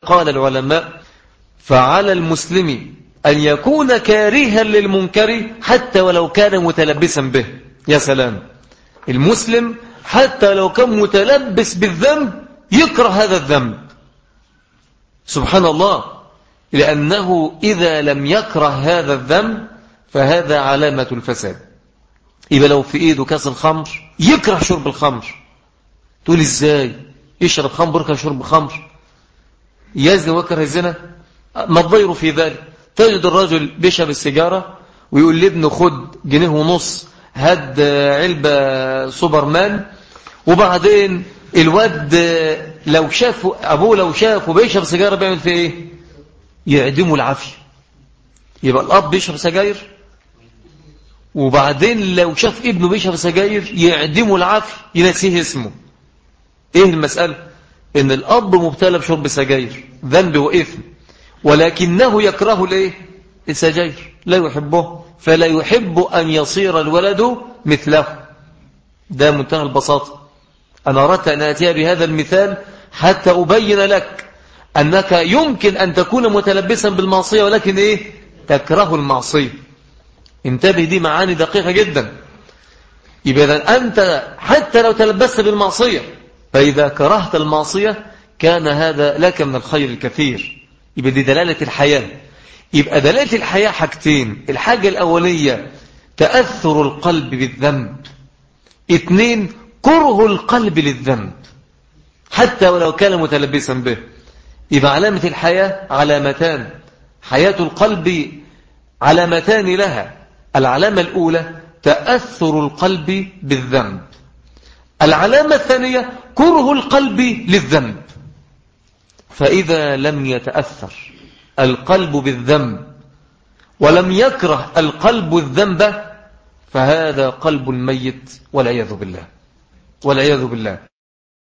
قال العلماء فعلى المسلم أن يكون كارها للمنكر حتى ولو كان متلبسا به يا سلام المسلم حتى لو كان متلبس بالذنب يكره هذا الذنب سبحان الله لأنه إذا لم يكره هذا الذنب فهذا علامة الفساد يبقى لو في إيده كاس الخمر يكره شرب الخمر تقول إزاي يشرب خمر يكره شرب خمر يزن وكره الزنا ما الضير في ذلك تجد الرجل بيشرب السيجارة ويقول لابنه خد جنيه ونص هد علبة سوبرمان وبعدين الواد لو شاف أبوه لو شافه بيشرب سيجارة بيعمل فيه إيه يعدمه العافية يبقى الأب بيشرب سجاير وبعدين لو شاف ابنه بيشرب سجاير يعدمه العافية ينسيه اسمه ايه المسألة ان الأب مبتلى بشرب سجاير ذنب وإثم ولكنه يكره الايه السجاير لا يحبه فلا يحب أن يصير الولد مثله ده منتهى البساطة أنا أردت أن أتيها بهذا المثال حتى أبين لك أنك يمكن أن تكون متلبسا بالمعصية ولكن إيه تكره المعصية انتبه دي معاني دقيقة جدا يبقى أنت حتى لو تلبست بالمعصية فإذا كرهت المعصية كان هذا لك من الخير الكثير يبقى دي دلالة الحياة يبقى دلالة الحياة حاجتين الحاجة الأولية تأثر القلب بالذنب اثنين كره القلب للذنب حتى ولو كان متلبسا به يبقى علامة الحياة علامتان حياة القلب علامتان لها العلامة الأولى تأثر القلب بالذنب العلامة الثانية كره القلب للذنب فإذا لم يتأثر القلب بالذنب ولم يكره القلب الذنب فهذا قلب ميت والعياذ بالله والعياذ بالله